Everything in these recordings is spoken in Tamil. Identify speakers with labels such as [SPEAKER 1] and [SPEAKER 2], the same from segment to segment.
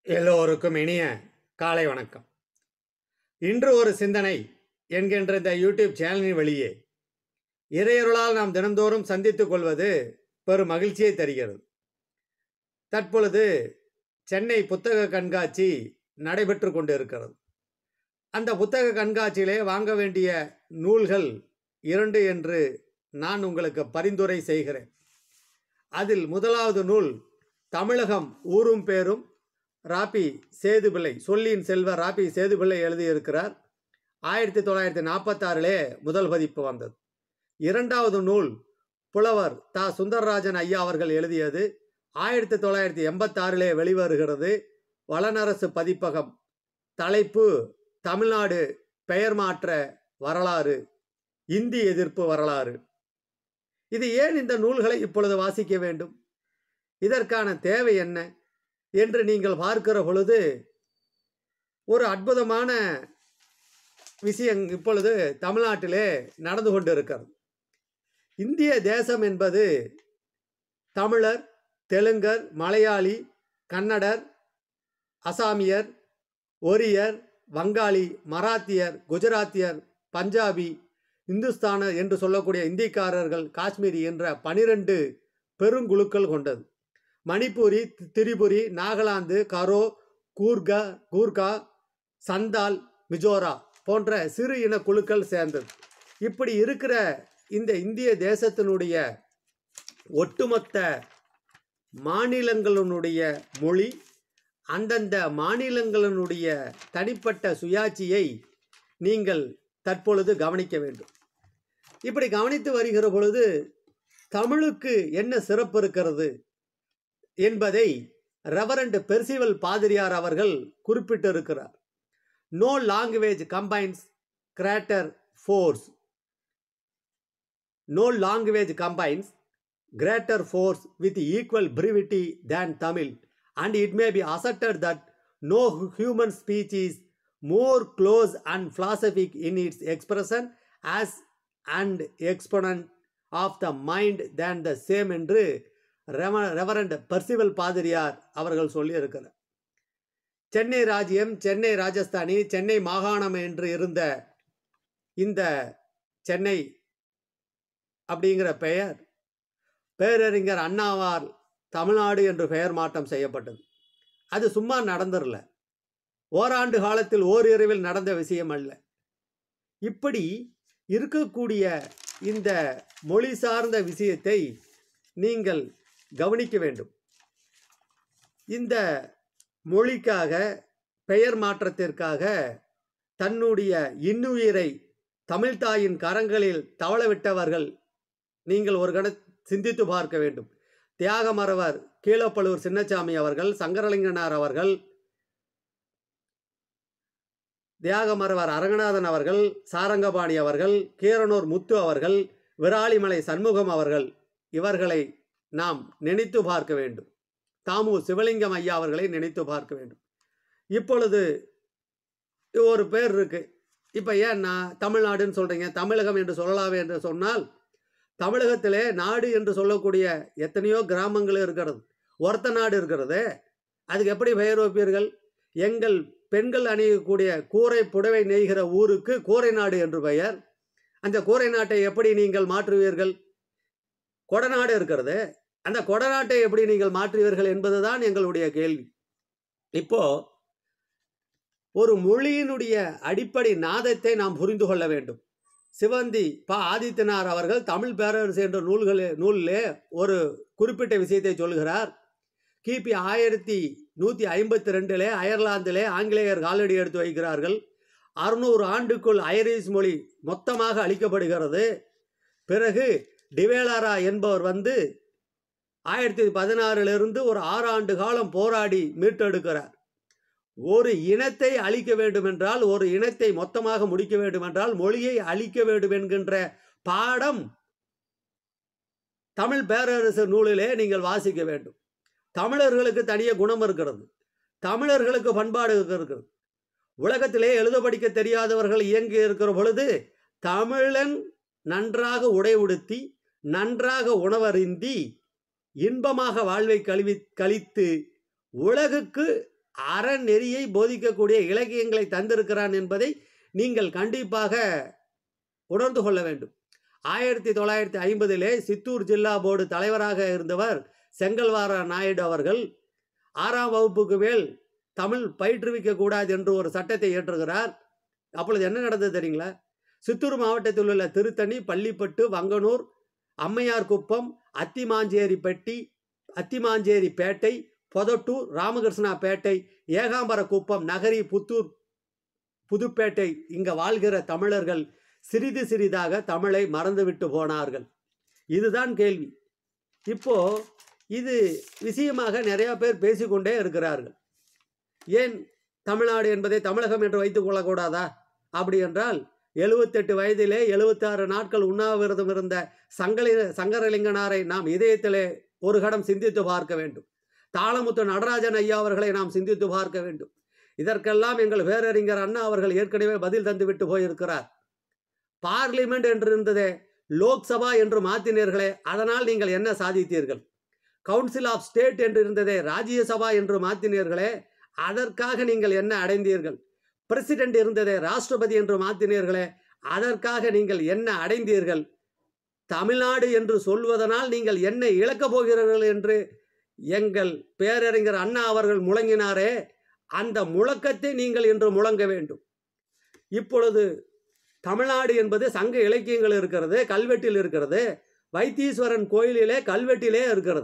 [SPEAKER 1] எல்லோருக்கும் இனிய காலை வணக்கம் இன்று ஒரு சிந்தனை என்கின்ற இந்த யூடியூப் சேனலின் வழியே இறையருளால் நாம் தினந்தோறும் சந்தித்துக் கொள்வது பெரும் மகிழ்ச்சியை தருகிறது தற்பொழுது சென்னை புத்தக கண்காட்சி நடைபெற்று கொண்டிருக்கிறது அந்த புத்தக கண்காட்சியிலே வாங்க வேண்டிய நூல்கள் இரண்டு என்று நான் உங்களுக்கு பரிந்துரை செய்கிறேன் அதில் முதலாவது நூல் தமிழகம் ஊரும் பேரும் ராபி சேதுபிள்ளை சொல்லின் செல்வ ராபி சேதுபிள்ளை எழுதியிருக்கிறார் ஆயிரத்தி தொள்ளாயிரத்தி நாற்பத்தாறிலே முதல் பதிப்பு வந்தது இரண்டாவது நூல் புலவர் தா சுந்தரராஜன் ஐயா அவர்கள் எழுதியது ஆயிரத்தி தொள்ளாயிரத்தி எண்பத்தாறிலே வெளிவருகிறது வளனரசு பதிப்பகம் தலைப்பு தமிழ்நாடு பெயர் மாற்ற வரலாறு இந்தி எதிர்ப்பு வரலாறு இது ஏன் இந்த நூல்களை இப்பொழுது வாசிக்க வேண்டும் இதற்கான தேவை என்ன என்று நீங்கள் பார்க்கிற பொழுது ஒரு அற்புதமான விஷயம் இப்பொழுது தமிழ்நாட்டிலே நடந்து கொண்டிருக்கிறது இந்திய தேசம் என்பது தமிழர் தெலுங்கர் மலையாளி கன்னடர் அசாமியர் ஒரியர் வங்காளி மராத்தியர் குஜராத்தியர் பஞ்சாபி இந்துஸ்தானர் என்று சொல்லக்கூடிய இந்திக்காரர்கள் காஷ்மீரி என்ற பனிரெண்டு பெருங்குழுக்கள் கொண்டது மணிப்பூரி திரிபுரி நாகாலாந்து கரோ கூர்கா கூர்கா சந்தால் மிஜோரா போன்ற சிறு இன குழுக்கள் சேர்ந்தது இப்படி இருக்கிற இந்த இந்திய தேசத்தினுடைய ஒட்டுமொத்த மாநிலங்களினுடைய மொழி அந்தந்த மாநிலங்களினுடைய தனிப்பட்ட சுயாட்சியை நீங்கள் தற்பொழுது கவனிக்க வேண்டும் இப்படி கவனித்து வருகிற பொழுது தமிழுக்கு என்ன சிறப்பு இருக்கிறது என்பதை ரெவரண்ட் பெர்சிவல் பாதிரியார் அவர்கள் குறிப்பிட்டிருக்கிறார் no language combines greater force no language combines greater force with equal brevity than Tamil and it may be asserted that no human speech is more close and philosophic in its expression as an exponent of the mind than the same என்று ரெவ ரெவரண்ட் பர்சிவல் பாதிரியார் அவர்கள் சொல்லியிருக்கிறார் சென்னை ராஜ்யம் சென்னை ராஜஸ்தானி சென்னை மாகாணம் என்று இருந்த இந்த சென்னை அப்படிங்கிற பெயர் பேரறிஞர் அண்ணாவால் தமிழ்நாடு என்று பெயர் மாற்றம் செய்யப்பட்டது அது சும்மா நடந்துடல ஓராண்டு காலத்தில் ஓரிரவில் நடந்த விஷயம் அல்ல இப்படி இருக்கக்கூடிய இந்த மொழி சார்ந்த விஷயத்தை நீங்கள் கவனிக்க வேண்டும் இந்த மொழிக்காக பெயர் மாற்றத்திற்காக தன்னுடைய இன்னுயிரை தமிழ்தாயின் கரங்களில் தவளவிட்டவர்கள் நீங்கள் ஒரு கண சிந்தித்து பார்க்க வேண்டும் தியாகமரவர் கீழப்பழுவூர் சின்னசாமி அவர்கள் சங்கரலிங்கனார் அவர்கள் தியாகமரவர் அரங்கநாதன் அவர்கள் சாரங்கபாணி அவர்கள் கீரனூர் முத்து அவர்கள் விராலிமலை சண்முகம் அவர்கள் இவர்களை நாம் நினைத்து பார்க்க வேண்டும் தாமு சிவலிங்கம் ஐயா அவர்களை நினைத்து பார்க்க வேண்டும் இப்பொழுது ஒரு பேர் இருக்கு இப்போ ஏன் நான் தமிழ்நாடுன்னு சொல்கிறீங்க தமிழகம் என்று சொல்லலாமே என்று சொன்னால் தமிழகத்திலே நாடு என்று சொல்லக்கூடிய எத்தனையோ கிராமங்கள் இருக்கிறது ஒருத்த நாடு இருக்கிறது அதுக்கு எப்படி பெயர் வைப்பீர்கள் எங்கள் பெண்கள் அணியக்கூடிய கூரை புடவை நெய்கிற ஊருக்கு கூரை நாடு என்று பெயர் அந்த கூரை நாட்டை எப்படி நீங்கள் மாற்றுவீர்கள் கொடநாடு இருக்கிறது அந்த கொடநாட்டை எப்படி நீங்கள் மாற்றுவீர்கள் என்பதுதான் எங்களுடைய கேள்வி இப்போ ஒரு மொழியினுடைய அடிப்படை நாதத்தை நாம் புரிந்து கொள்ள வேண்டும் சிவந்தி ப ஆதித்யநாத் அவர்கள் தமிழ் பேரரசு என்ற நூல்களே நூலிலே ஒரு குறிப்பிட்ட விஷயத்தை சொல்கிறார் கிபி ஆயிரத்தி நூற்றி ஐம்பத்தி ரெண்டிலே அயர்லாந்திலே ஆங்கிலேயர் காலடி எடுத்து வைக்கிறார்கள் அறுநூறு ஆண்டுக்குள் ஐரிஷ் மொழி மொத்தமாக அளிக்கப்படுகிறது பிறகு டிவேலாரா என்பவர் வந்து ஆயிரத்தி பதினாறிலிருந்து ஒரு ஆறு ஆண்டு காலம் போராடி மீட்டெடுக்கிறார் ஒரு இனத்தை அழிக்க வேண்டுமென்றால் ஒரு இனத்தை மொத்தமாக முடிக்க வேண்டுமென்றால் மொழியை அழிக்க வேண்டும் என்கின்ற பாடம் தமிழ் பேரரசு நூலிலே நீங்கள் வாசிக்க வேண்டும் தமிழர்களுக்கு தனிய குணம் இருக்கிறது தமிழர்களுக்கு பண்பாடு இருக்கிறது உலகத்திலே எழுத படிக்க தெரியாதவர்கள் இயங்கி இருக்கிற பொழுது தமிழன் நன்றாக உடை உடுத்தி நன்றாக உணவருந்தி இன்பமாக வாழ்வை கழிவி கழித்து உலகுக்கு அறநெறியை போதிக்கக்கூடிய இலக்கியங்களை தந்திருக்கிறான் என்பதை நீங்கள் கண்டிப்பாக உணர்ந்து கொள்ள வேண்டும் ஆயிரத்தி தொள்ளாயிரத்தி ஐம்பதிலே சித்தூர் ஜில்லா போர்டு தலைவராக இருந்தவர் செங்கல்வார நாயுடு அவர்கள் ஆறாம் வகுப்புக்கு மேல் தமிழ் பயிற்றுவிக்க கூடாது என்று ஒரு சட்டத்தை ஏற்றுகிறார் அப்பொழுது என்ன நடந்தது தெரியுங்களா சித்தூர் மாவட்டத்தில் உள்ள திருத்தணி பள்ளிப்பட்டு வங்கனூர் அம்மையார் குப்பம் அத்திமாஞ்சேரிப்பட்டி அத்திமாஞ்சேரி பேட்டை பொதட்டூர் ராமகிருஷ்ணா பேட்டை ஏகாம்பர குப்பம் நகரி புத்தூர் புதுப்பேட்டை இங்க வாழ்கிற தமிழர்கள் சிறிது சிறிதாக தமிழை மறந்துவிட்டு போனார்கள் இதுதான் கேள்வி இப்போ இது விஷயமாக நிறைய பேர் பேசிக்கொண்டே இருக்கிறார்கள் ஏன் தமிழ்நாடு என்பதை தமிழகம் என்று வைத்துக் கொள்ளக்கூடாதா அப்படி என்றால் எழுபத்தெட்டு வயதிலே எழுபத்தாறு நாட்கள் உண்ணாவிரதம் இருந்த சங்கலி சங்கரலிங்கனாரை நாம் இதயத்திலே ஒரு கடம் சிந்தித்து பார்க்க வேண்டும் தாளமுத்து நடராஜன் ஐயா அவர்களை நாம் சிந்தித்து பார்க்க வேண்டும் இதற்கெல்லாம் எங்கள் பேரறிஞர் அண்ணா அவர்கள் ஏற்கனவே பதில் தந்துவிட்டு போயிருக்கிறார் பார்லிமெண்ட் என்று இருந்ததே லோக்சபா என்று மாற்றினீர்களே அதனால் நீங்கள் என்ன சாதித்தீர்கள் கவுன்சில் ஆஃப் ஸ்டேட் என்று இருந்ததே ராஜ்யசபா என்று மாற்றினீர்களே அதற்காக நீங்கள் என்ன அடைந்தீர்கள் பிரசிடென்ட் இருந்ததே ராஷ்டிரபதி என்று மாற்றினீர்களே அதற்காக நீங்கள் என்ன அடைந்தீர்கள் தமிழ்நாடு என்று சொல்வதனால் நீங்கள் என்ன இழக்கப் போகிறீர்கள் என்று எங்கள் பேரறிஞர் அண்ணா அவர்கள் முழங்கினாரே அந்த முழக்கத்தை நீங்கள் இன்று முழங்க வேண்டும் இப்பொழுது தமிழ்நாடு என்பது சங்க இலக்கியங்கள் இருக்கிறது கல்வெட்டில் இருக்கிறது வைத்தீஸ்வரன் கோயிலிலே கல்வெட்டிலே இருக்கிறது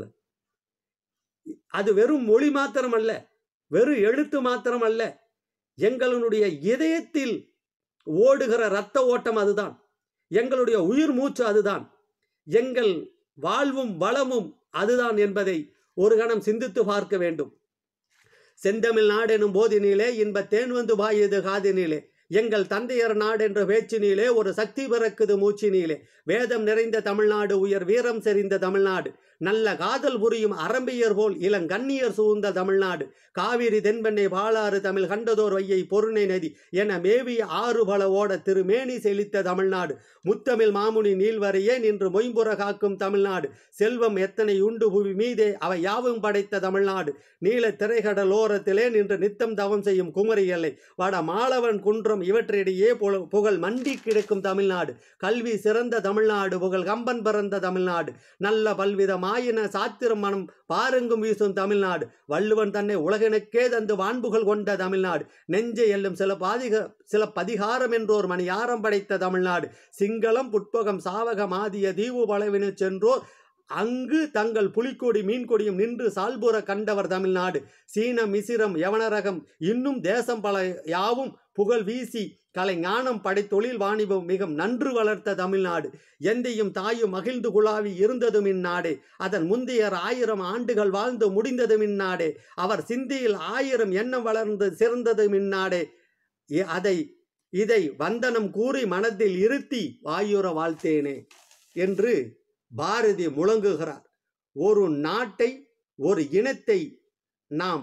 [SPEAKER 1] அது வெறும் மொழி மாத்திரம் அல்ல வெறும் எழுத்து மாத்திரம் அல்ல எங்களுடைய இதயத்தில் ஓடுகிற இரத்த ஓட்டம் அதுதான் எங்களுடைய உயிர் மூச்சு அதுதான் எங்கள் வாழ்வும் வளமும் அதுதான் என்பதை ஒரு கணம் சிந்தித்து பார்க்க வேண்டும் செந்தமிழ் நாடு எனும் போதினிலே இன்ப தேன் வந்து பாயுது காதினிலே எங்கள் தந்தையர் நாடு என்ற பேச்சினிலே ஒரு சக்தி பிறக்குது மூச்சினிலே வேதம் நிறைந்த தமிழ்நாடு உயர் வீரம் செறிந்த தமிழ்நாடு நல்ல காதல் புரியும் அரம்பியர் போல் இளங்கண்ணியர் சூழ்ந்த தமிழ்நாடு காவிரி தென்பெண்ணை பாலாறு தமிழ் கண்டதோர் வையை பொருணை நதி என மேவிய ஆறு பல ஓட திருமேனி செழித்த தமிழ்நாடு முத்தமிழ் மாமுனி நீள்வரையே நின்று மொயம்புற காக்கும் தமிழ்நாடு செல்வம் எத்தனை உண்டு புவி மீதே அவை யாவும் படைத்த தமிழ்நாடு நீல திரைகடலோரத்திலே நின்று நித்தம் தவம் செய்யும் குமரி எல்லை வட மாலவன் குன்றம் இவற்றிடையே புல- புகழ் மண்டி கிடக்கும் தமிழ்நாடு கல்வி சிறந்த தமிழ்நாடு புகழ் கம்பன் பிறந்த தமிழ்நாடு நல்ல பல்வித மாயின சாத்திரம் மனம் பாருங்கும் வீசும் தமிழ்நாடு வள்ளுவன் தன்னை உலகினுக்கே தந்து வான்புகள் கொண்ட தமிழ்நாடு நெஞ்சை எல்லும் சில பாதிக சில பதிகாரம் என்றோர் மணியாரம் படைத்த தமிழ்நாடு சிங்களம் புட்பகம் சாவகம் ஆதிய தீவு பலவினு சென்றோர் அங்கு தங்கள் புலிக்கொடி மீன்கொடியும் நின்று சால்புற கண்டவர் தமிழ்நாடு சீனம் மிசிரம் யவனரகம் இன்னும் தேசம் பல யாவும் புகழ் வீசி கலை ஞானம் படைத்தொழில் வாணிபம் மிக நன்று வளர்த்த தமிழ்நாடு எந்தையும் தாயும் மகிழ்ந்து குழாவி இருந்ததும் இந்நாடே அதன் முந்தையர் ஆயிரம் ஆண்டுகள் வாழ்ந்து முடிந்ததும் இந்நாடே அவர் சிந்தியில் ஆயிரம் எண்ணம் வளர்ந்து சிறந்ததும் இந்நாடே இ- அதை இதை வந்தனம் கூறி மனதில் இருத்தி வாயுற வாழ்த்தேனே என்று பாரதி முழங்குகிறார் ஒரு நாட்டை ஒரு இனத்தை நாம்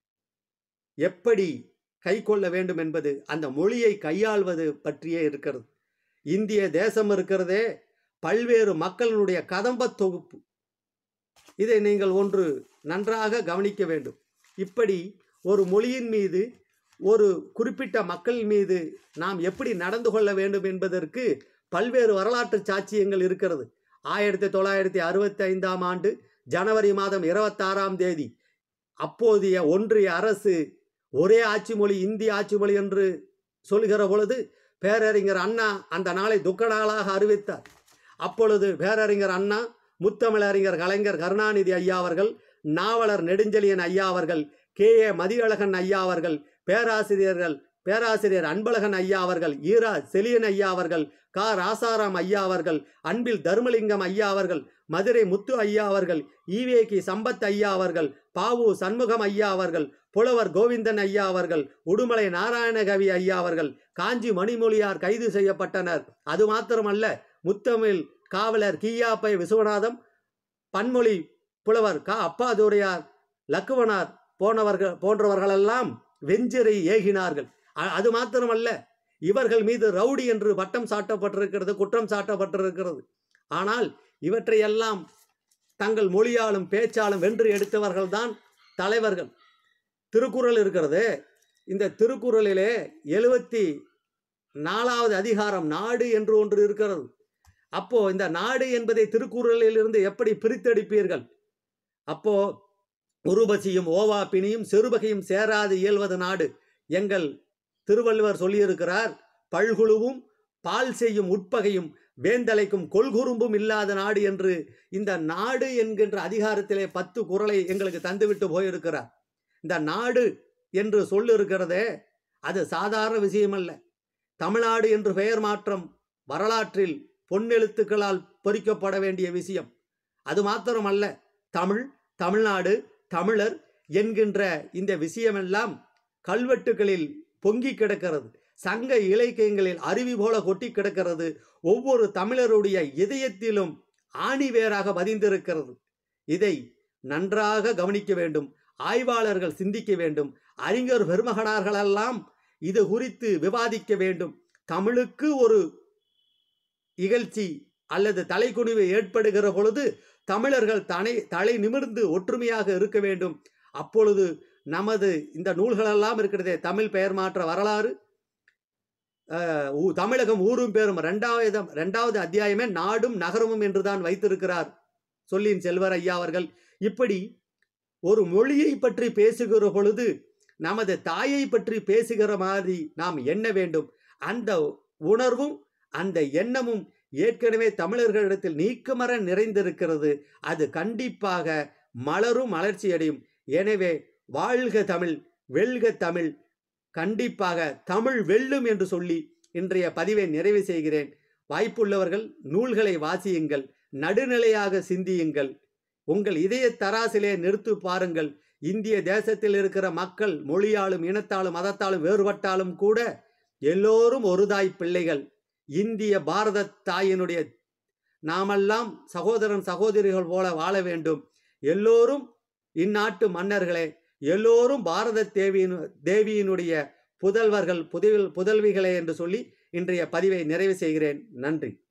[SPEAKER 1] எப்படி கை கொள்ள வேண்டும் என்பது அந்த மொழியை கையாள்வது பற்றியே இருக்கிறது இந்திய தேசம் இருக்கிறதே பல்வேறு மக்களினுடைய கதம்ப தொகுப்பு இதை நீங்கள் ஒன்று நன்றாக கவனிக்க வேண்டும் இப்படி ஒரு மொழியின் மீது ஒரு குறிப்பிட்ட மக்கள் மீது நாம் எப்படி நடந்து கொள்ள வேண்டும் என்பதற்கு பல்வேறு வரலாற்று சாட்சியங்கள் இருக்கிறது ஆயிரத்தி தொள்ளாயிரத்தி அறுபத்தி ஐந்தாம் ஆண்டு ஜனவரி மாதம் இருபத்தாறாம் தேதி அப்போதைய ஒன்றிய அரசு ஒரே ஆட்சி மொழி இந்தி ஆட்சி மொழி என்று சொல்கிற பொழுது பேரறிஞர் அண்ணா அந்த நாளை துக்க நாளாக அறிவித்தார் அப்பொழுது பேரறிஞர் அண்ணா முத்தமிழறிஞர் கலைஞர் கருணாநிதி ஐயா அவர்கள் நாவலர் நெடுஞ்செழியன் ஐயா அவர்கள் கே ஏ மதியழகன் ஐயா அவர்கள் பேராசிரியர்கள் பேராசிரியர் அன்பழகன் ஐயா அவர்கள் ஈரா செலியன் ஐயா அவர்கள் கா ராசாராம் ஐயா அவர்கள் அன்பில் தர்மலிங்கம் ஐயா அவர்கள் மதுரை முத்து ஐயா அவர்கள் ஈவேகி சம்பத் ஐயா அவர்கள் பாவு சண்முகம் ஐயா அவர்கள் புலவர் கோவிந்தன் ஐயா அவர்கள் உடுமலை நாராயணகவி ஐயா அவர்கள் காஞ்சி மணிமொழியார் கைது செய்யப்பட்டனர் அது மாத்திரமல்ல முத்தமிழ் காவலர் கியாப்பை விஸ்வநாதம் பன்மொழி புலவர் கா அப்பாதுரையார் லக்குவனார் போனவர்கள் போன்றவர்களெல்லாம் வெஞ்சிரை ஏகினார்கள் அ- அது மாத்திரமல்ல இவர்கள் மீது ரவுடி என்று பட்டம் சாட்டப்பட்டிருக்கிறது குற்றம் சாட்டப்பட்டிருக்கிறது ஆனால் இவற்றையெல்லாம் தங்கள் மொழியாலும் பேச்சாலும் வென்று எடுத்தவர்கள்தான் தலைவர்கள் திருக்குறள் இருக்கிறது இந்த திருக்குறளிலே எழுபத்தி நாலாவது அதிகாரம் நாடு என்று ஒன்று இருக்கிறது அப்போ இந்த நாடு என்பதை திருக்குறளிலிருந்து எப்படி பிரித்தெடுப்பீர்கள் அப்போ உருபசியும் ஓவாப்பினியும் செருபகையும் சேராது இயல்வது நாடு எங்கள் திருவள்ளுவர் சொல்லியிருக்கிறார் பல்குழுவும் பால் செய்யும் உட்பகையும் வேந்தலைக்கும் கொள்குறும்பும் இல்லாத நாடு என்று இந்த நாடு என்கின்ற அதிகாரத்திலே பத்து குறளை எங்களுக்கு தந்துவிட்டு போயிருக்கிறார் இந்த நாடு என்று சொல்லிருக்கிறதே அது சாதாரண விஷயமல்ல தமிழ்நாடு என்று பெயர் மாற்றம் வரலாற்றில் பொன்னெழுத்துக்களால் பொறிக்கப்பட வேண்டிய விஷயம் அது மாத்திரமல்ல தமிழ் தமிழ்நாடு தமிழர் என்கின்ற இந்த விஷயமெல்லாம் கல்வெட்டுகளில் பொங்கி கிடக்கிறது சங்க இலக்கியங்களில் அருவி போல கொட்டி கிடக்கிறது ஒவ்வொரு தமிழருடைய இதயத்திலும் ஆணிவேராக பதிந்திருக்கிறது இதை நன்றாக கவனிக்க வேண்டும் ஆய்வாளர்கள் சிந்திக்க வேண்டும் அறிஞர் பெருமகனார்களெல்லாம் இது குறித்து விவாதிக்க வேண்டும் தமிழுக்கு ஒரு இகழ்ச்சி அல்லது தலைக்குனிவு ஏற்படுகிற பொழுது தமிழர்கள் தலை தலை நிமிர்ந்து ஒற்றுமையாக இருக்க வேண்டும் அப்பொழுது நமது இந்த நூல்களெல்லாம் இருக்கிறதே தமிழ் பெயர் மாற்ற வரலாறு அஹ், ஊ- தமிழகம் ஊரும் பேரும் ரெண்டாவது ரெண்டாவது அத்தியாயமே நாடும் நகரமும் என்றுதான் வைத்திருக்கிறார் சொல்லின் செல்வர் ஐயா அவர்கள் இப்படி ஒரு மொழியை பற்றி பேசுகிற பொழுது நமது தாயை பற்றி பேசுகிற மாதிரி நாம் எண்ண வேண்டும் அந்த உணர்வும் அந்த எண்ணமும் ஏற்கனவே தமிழர்களிடத்தில் நீக்கமர நிறைந்திருக்கிறது அது கண்டிப்பாக மலரும் மலர்ச்சி அடையும் எனவே வாழ்க தமிழ் வெல்க தமிழ் கண்டிப்பாக தமிழ் வெல்லும் என்று சொல்லி இன்றைய பதிவை நிறைவு செய்கிறேன் வாய்ப்புள்ளவர்கள் நூல்களை வாசியுங்கள் நடுநிலையாக சிந்தியுங்கள் உங்கள் இதய தராசிலே நிறுத்து பாருங்கள் இந்திய தேசத்தில் இருக்கிற மக்கள் மொழியாலும் இனத்தாலும் மதத்தாலும் வேறுபட்டாலும் கூட எல்லோரும் ஒரு தாய் பிள்ளைகள் இந்திய பாரத தாயினுடைய நாமெல்லாம் சகோதரன் சகோதரிகள் போல வாழ வேண்டும் எல்லோரும் இந்நாட்டு மன்னர்களே எல்லோரும் பாரத தேவியின் தேவியினுடைய புதல்வர்கள் புதல் புதல்விகளே என்று சொல்லி இன்றைய பதிவை நிறைவு செய்கிறேன் நன்றி